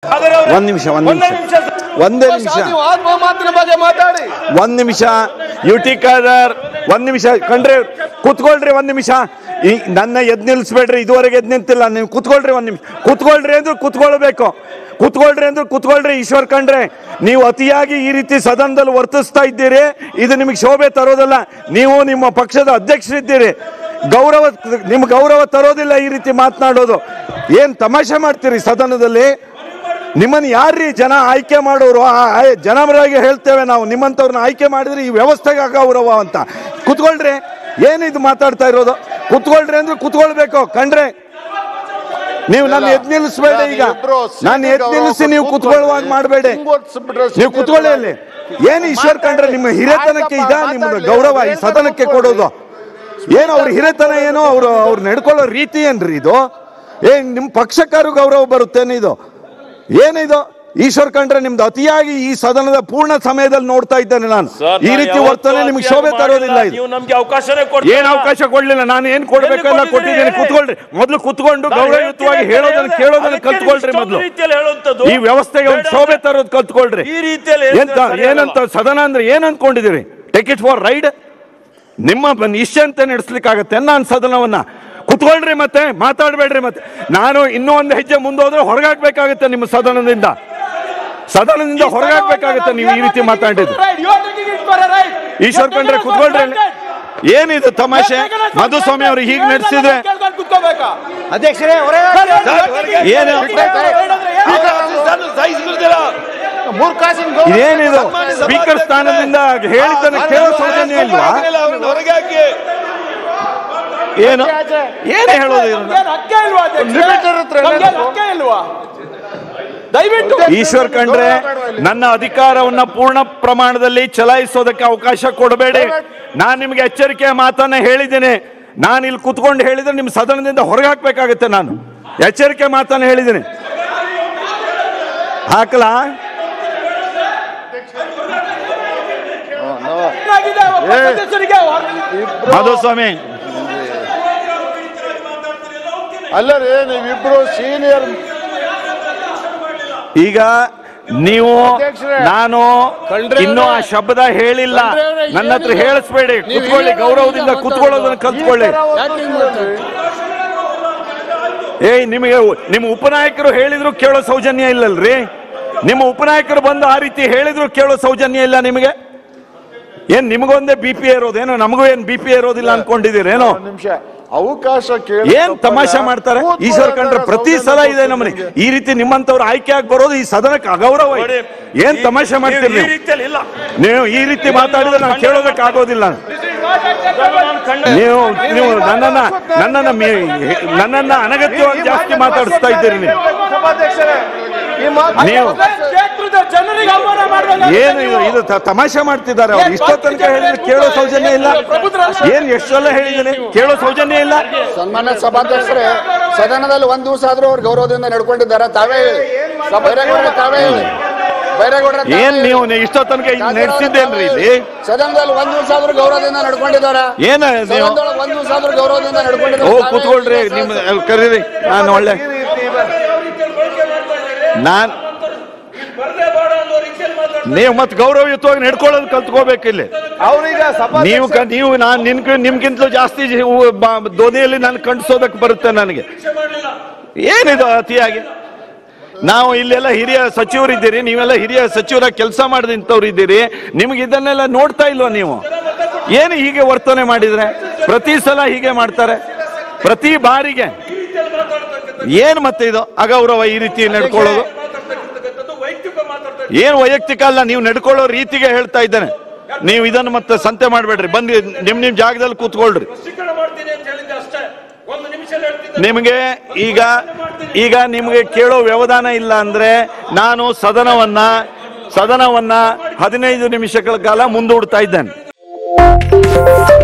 ಒಂದ್ ನಿಮಿಷ ಒಂದ್ ನಿಮಿಷ ಒಂದೇ ನಿಮಿಷ ನೀವು ಆತ್ಮ ಮಾತಿನ ಬಗ್ಗೆ ಮಾತಾಡಿ ಒಂದ್ ನಿಮಿಷ ಯುಟಿ ಖಾದರ್ ಒಂದ್ ನಿಮಿಷ ಕಂಡ್ರಿ ಕುತ್ಕೊಳ್ರಿ ಒಂದ್ ನಿಮಿಷ ಈ ನನ್ನ ಎದ್ ನಿಲ್ಸ್ಬೇಡ್ರಿ ಇದುವರೆಗೆ ಎದ್ ನಿಂತಿಲ್ಲ ನೀವು ಕುತ್ಕೊಳ್ರಿ ಒಂದ್ ನಿಮಿಷ ಕುತ್ಕೊಳ್ರಿ ಅಂದ್ರೆ ಕುತ್ಕೊಳ್ಬೇಕು ಕುತ್ಕೊಳ್ರಿ ಅಂದ್ರೆ ಕುತ್ಕೊಳ್ರಿ ಈಶ್ವರ್ ಕಂಡ್ರೆ ನೀವು ಅತಿಯಾಗಿ ಈ ರೀತಿ ಸದನದಲ್ಲಿ ವರ್ತಿಸ್ತಾ ಇದ್ದೀರಿ ಇದು ನಿಮಗೆ ಶೋಭೆ ತರೋದಲ್ಲ ನೀವು ನಿಮ್ಮ ಪಕ್ಷದ ಅಧ್ಯಕ್ಷರಿದ್ದೀರಿ ಗೌರವ ನಿಮ್ ಗೌರವ ತರೋದಿಲ್ಲ ಈ ರೀತಿ ಮಾತನಾಡೋದು ಏನ್ ತಮಾಷೆ ಮಾಡ್ತೀರಿ ಸದನದಲ್ಲಿ ನಿಮ್ಮನ್ನು ಯಾರ್ರೀ ಜನ ಆಯ್ಕೆ ಮಾಡೋರು ಆ ಆಯ್- ಜನಪರವಾಗಿ ಹೇಳ್ತೇವೆ ನಾವು ನಿಮ್ಮಂಥವ್ರನ್ನ ಆಯ್ಕೆ ಮಾಡಿದ್ರೆ ಈ ವ್ಯವಸ್ಥೆಗೆ ಅಗೌರವ ಅಂತ ಕುತ್ಕೊಳ್ರಿ ಏನಿದು ಮಾತಾಡ್ತಾ ಇರೋದು ಕುತ್ಕೊಳ್ರಿ ಅಂದ್ರೆ ಕುತ್ಕೊಳ್ಬೇಕು ಕಂಡ್ರೆ ನೀವು ನನ್ನ ಎದ್ ನಿಲ್ಲಿಸ್ಬೇಡಿ ಈಗ ನೀವಿಬ್ರು ನಾನು ಎದ್ ನಿಲ್ಲಿಸಿ ನೀವು ಕುತ್ಕೊಳ್ಳುವಾಗ ಮಾಡಬೇಡಿ ನೀವು ಕುತ್ಕೊಳ್ಳಿ ಅಲ್ಲಿ ಏನು ಈಶ್ವರ್ ಕಂಡ್ರೆ ನಿಮ್ಮ ಹಿರಿತನಕ್ಕೆ ಇದ ನಿಮ್ಮ ಗೌರವ ಈ ಸದನಕ್ಕೆ ಕೊಡೋದು ಏನು ಅವ್ರ ಹಿರಿತನ ಏನೋ ಅವ್ರು ಅವ್ರು ನಡ್ಕೊಳ್ಳೋ ರೀತಿ ಏನ್ರಿ ಇದು ಏನ್ ನಿಮ್ ಪಕ್ಷಕ್ಕಾರು ಗೌರವ ಬರುತ್ತೇನೆ ಇದು ಏನಿದು ಈಶ್ವರ್ ಕಂಡ್ರೆ ನಿಮ್ದು ಅತಿಯಾಗಿ ಈ ಸದನದ ಪೂರ್ಣ ಸಮಯದಲ್ಲಿ ನೋಡ್ತಾ ಇದ್ದೇನೆ ನಾನು ಸರ್, ಈ ನಾವು ರೀತಿ ಯಾವತ್ತೂ ವರ್ತನೆ ನಿಮ್ಗೆ ಅತಿಯಾಗಿ ಶೋಭೆ ತರೋದಿಲ್ಲ ಮಾಡಿಲ್ಲ. ಇದು ನೀವು ನಮ್ಗೆ ಅವಕಾಶನೇ ಕೊಡ್ತಾ ಏನ್ ಇಲ್ಲ. ಅವಕಾಶ ಕೊಡ್ಲಿಲ್ಲ ನಾನು ಏನ್ ಕೊಡ್ಬೇಕೆಲ್ಲ ಎಲ್ಲಿ ಕೊಟ್ಟಿದ್ದೀನಿ ಕೊಟ್ಟಿದ್ದೀರಿ? ಕುತ್ಕೊಳ್ರಿ ಮೊದ್ಲು ಕುತ್ಕೊಂಡು ನಾನು ಗೌರವಯುತವಾಗಿ ಹೇಳ್ತೀನಿ ಹೇಳೋದನ್ನ ಅಂತ ಕೇಳೋದನ್ನ ಅದಕ್ಕೆ ಕಲ್ತ್ಕೊಳ್ರಿ ಇಷ್ಟೊಂದು ಮೊದ್ಲು ರೀತಿಯಲ್ಲಿ ಹೇಳುವಂಥದ್ದು ಈ ವ್ಯವಸ್ಥೆಗೆ ಒಂದು ಬೇಡ ಶೋಭೆ ಅಂದ್ರೆ ತರೋದು ಕಲ್ತ್ಕೊಳ್ರಿ ಈ ರೀತಿಯಲ್ಲಿ ಎಂತ ಹೇಳಿದ್ರೆ ಸರಿ ಏನಂತ ಸದನ ಅಂದ್ರೆ ಏನ್ ಅನ್ಕೊಂಡಿದ್ದೀರಿ ಟೇಕ್ ಇಟ್ ಫಾರ್ ರೈಡ್ ನಿಮ್ಮ ಬ- ನಿಶ್ಚಂತೆ ನಡೆಸ್ಲಿಕ್ಕಾಗತ್ತೆ ನಾನು ಸದನವನ್ನ ಕುತ್ಕೊಳ್ರಿ ಮತ್ತೆ ಮಾತಾಡ್ಬೇಡ್ರಿ ಮತ್ತೆ ನಾನು ಇನ್ನೂ ಒಂದು ಹೆಜ್ಜೆ ಮುಂದೋದ್ರೆ ಹೊರಗಾಕ್ಬೇಕಾಗತ್ತೆ ನಿಮ್ಮ ಸದನದಿಂದ ಸದನದಿಂದ ಹೊರಗಾಕ್ಬೇಕಾಗತ್ತೆ ನೀವು ಈ ರೀತಿ ಮಾತಾಡಿದ್ದು ಈಶ್ವರ್ ಕಂಡ್ರೆ ಕುತ್ಕೊಳ್ರಿ ಅಲ್ಲಿ. ಏನಿದು ತಮಾಷೆ ಮಧುಸ್ವಾಮಿ ಅವರು ಹೀಗೆ ನಡೆಸಿದ್ರೆ ಅಧ್ಯಕ್ಷರೇ ಏನು ಮೂರ್ಖಾಸಿನ ಇದೇನಿದು ಸ್ಪೀಕರ್ ಸ್ಥಾನದಿಂದ ಹೇಳಿದ್ದನ್ನು ಕೇಳೋ ಸೌಜನ್ಯ ಇಲ್ವಾ ಏನು ಏನು ಹೇಳೋದು ಇದನ್ನ? ದಯವಿಟ್ಟು ಈಶ್ವರ್ ಕಂಡ್ರೆ ನನ್ನ ಅಧಿಕಾರವನ್ನ ಪೂರ್ಣ ಪ್ರಮಾಣದಲ್ಲಿ ಚಲಾಯಿಸೋದಕ್ಕೆ ಅವಕಾಶ ಕೊಡಬೇಡಿ ನಾನು ನಿಮಗೆ ಎಚ್ಚರಿಕೆಯ ಮಾತನ್ನ ಹೇಳಿದ್ದೀನಿ ನಾನು ಇಲ್ಲಿ ಕುತ್ಕೊಂಡು ಹೇಳಿದ್ರೆ ನಿಮ್ಮ ಸದನದಿಂದ ಹೊರಗೆ ಹಾಕ್ಬೇಕಾಗತ್ತೆ ನಾನು ಎಚ್ಚರಿಕೆ ಮಾತನ್ನ ಹೇಳಿದ್ದೀನಿ ಹಾಕಲಾ ಮಧುಸ್ವಾಮಿ ಅಲ್ಲ ರೀ ನೀವಿಬ್ರು ಸೀನಿಯರ್ ಈಗ ನೀವು ಅಧ್ಯಕ್ಷರೇ, ನಾನು ಖಂಡ್ರೆ ಇನ್ನೂ ಆ ಅವರೇ, ಶಬ್ದ ಹೇಳಿಲ್ಲ ಖಂಡ್ರೆ ಅವರೇ, ನನ್ನ ಹತ್ರ ಏನಿದೆ? ಹೇಳಿಸ್ಬೇಡಿ ನೀವು ಕುತ್ಕೊಳ್ಳಿ ಹಿರಿಯರು ಗೌರವದಿಂದ ಈಗ ಕುತ್ಕೊಳ್ಳೋದನ್ನ ಕಲ್ತ್ಕೊಳ್ಳಿ ಏಯ್ ನಿಮಗೆ ನಿಮ್ಮ ಉಪನಾಯಕರು ಹೇಳಿದ್ರು ಕೇಳೋ ಸೌಜನ್ಯ ಇಲ್ಲಲ್ರಿ ನಿಮ್ಮ ಉಪನಾಯಕರು ಬಂದು ಆ ರೀತಿ ಹೇಳಿದ್ರು ಕೇಳೋ ಸೌಜನ್ಯ ಇಲ್ಲ ನಿಮಗೆ ಏನ್ ನಿಮಗೊಂದೇ ಬಿ ಪಿ ಇರೋದೇನೋ ನಮಗೂ ಏನ್ ಬಿ ಪಿ ಇರೋದಿಲ್ಲ ಅನ್ಕೊಂಡಿದ್ದೀರೇನೋ ನಿಮಿಷ ಅವಕಾಶ ಕೇಳಿ ಏನ್ ತಮಾಷೆ ಮಾಡ್ತಾರೆ ಈಶ್ವರ್ ಕಂಡ್ರೆ ಪ್ರತಿ ಸಲ ಇದೆ ನಮ್ಮನೆ ಈ ರೀತಿ ನಿಮ್ಮಂತವ್ರು ಆಯ್ಕೆ ಆಗಿ ಬರೋದು ಈ ಸದನಕ್ಕೆ ಅಗೌರವ ಇದೆ. ನೋಡಿ, ಏನ್ ಈ- ತಮಾಷೆ ಮಾಡ್ತೀರಿ ಈ ನೀವು ರೀತಿಯಲ್ಲಿ ಇಲ್ಲ ನೀವು ಈ ರೀತಿ ಮಾತಾಡಿದ್ರೆ ನಾವು ಕೇಳೋದಕ್ಕೆ ಆಗೋದಿಲ್ಲ ನಾನು ಖಂಡ- ನೀವು ನೀವು ನನ್ನನ್ನ ನನ್ನನ್ನ ಮೇ- ನನ್ನನ್ನ ಅನಗತ್ಯವಾಗಿ ಜಾಸ್ತಿ ಮಾತಾಡಿಸ್ತಾ ಇದ್ದೀರಿ ನೀವು ನೀವು ಜನರಿಗೆ ಅವಮಾನ ಏನು ಇದು ಇದು ತ- ತಮಾಷೆ ಮಾಡ್ತಿದ್ದಾರೆ ಅವ್ರು ಇಷ್ಟೋ ತನಕ ಹೇಳಿದ್ರೆ ಕೇಳೋ ಸೌಜನ್ಯ ಇಲ್ಲ ಏನ್ ಎಷ್ಟು ಸಲ ಹೇಳಿದ್ದೀನಿ ಕೇಳೋ ಸೌಜನ್ಯ ಇಲ್ಲ ಸನ್ಮಾನ್ಯ ಸಭಾಧ್ಯಕ್ಷರೇ ಸದನದಲ್ಲಿ ಒಂದ್ ದಿವಸ ಆದ್ರೂ ಅವ್ರು ಗೌರವದಿಂದ ನಡ್ಕೊಂಡಿದ್ದಾರೆ ತಾವೇ ಹೇಳಿ ಬೈರೇಗೌಡ್ರೆ ತಾವೇ ಹೇಳಿ ಬೈರೇಗೌಡ್ರೆ ತಾವೇ ಏನ್ ಹೇಳಿ. ನೀವು ನೀವು ಇಷ್ಟೋ ತನಕ ಇಲ್ಲಿ ನಡೆಸಿದ್ದೇನ್ರಿ ಇಲ್ಲಿ ಸದನದಲ್ಲಿ ಒಂದ್ ದಿವಸ ಆದ್ರೂ ಗೌರವದಿಂದ ನಡ್ಕೊಂಡಿದ್ದಾರೆ ಏನ ನೀವು ಸದನದೊಳಗೆ ಒಂದ್ ದಿವಸ ಆದ್ರೂ ಗೌರವದಿಂದ ಓ ನಡ್ಕೊಂಡಿದ್ದಾರೆ ತಾವೇ ಕೂತ್ಕೊಳ್ರಿ ಹೇಳಿ. ನಿಮ್ ಕರೀರಿ ನಾನು ಒಳ್ಳೆ ನಾನ್ ನೀವು ಮತ್ತೆ ಗೌರವಯುತವಾಗಿ ನಡ್ಕೊಳ್ಳೋದು ಕಲ್ತ್ಕೋಬೇಕು ಇಲ್ಲಿ ಅವ್ರೀಗ ಸಭಾ ನೀವು ಕ- ನೀವು ನಾನು ನಿನ್ ನಿಮ್ಗಿಂತಲೂ ಜಾಸ್ತಿ ಜಿ- ಉ- ಬ- ಧ್ವನಿಯಲ್ಲಿ ನಾನು ಕಂಡಿಸೋದಕ್ಕೆ ಬರುತ್ತೆ ನನಗೆ ಏನಿದು ಅತಿಯಾಗಿ ನಾವು ಇಲ್ಲೆಲ್ಲ ಹಿರಿಯ ಸಚಿವರಿದ್ದೀರಿ ನೀವೆಲ್ಲ ಹಿರಿಯ ಸಚಿವರ ಕೆಲಸ ಮಾಡಿದಂಥವ್ರು ಇದ್ದೀರಿ ನಿಮ್ಗೆ ಇದನ್ನೆಲ್ಲ ನೋಡ್ತಾ ಇಲ್ವಾ ನೀವು ಏನು ಹೀಗೆ ವರ್ತನೆ ಮಾಡಿದ್ರೆ ಪ್ರತಿ ಸಲ ಹೀಗೆ ಮಾಡ್ತಾರೆ ಪ್ರತಿ ಬಾರಿಗೆ ಏನ್ ಮತ್ತೆ ಇದು ಅಗೌರವ ಈ ರೀತಿ ನಡ್ಕೊಳ್ಳೋದು ಏನ್ ವೈಯಕ್ತಿಕ ಅಲ್ಲ ನೀವು ನಡ್ಕೊಳ್ಳೋ ರೀತಿಗೆ ಹೇಳ್ತಾ ಇದ್ದೇನೆ ನೀವು ಇದನ್ನು ಮತ್ತೆ ಸಂತೆ ಮಾಡ್ಬೇಡ್ರಿ ಬಂದು ನಿಮ್ ನಿಮ್ ಜಾಗದಲ್ಲಿ ಕೂತ್ಕೊಳ್ರಿ ನಿಮಗೆ ಈಗ ಈಗ ನಿಮಗೆ ಕೇಳೋ ವ್ಯವಧಾನ ಇಲ್ಲ ಅಂದ್ರೆ ನಾನು ಸದನವನ್ನ ಸದನವನ್ನ ಹದಿನೈದು ನಿಮಿಷಗಳ ಕಾಲ ಮುಂದೂಡ್ತಾ ಇದ್ದೇನೆ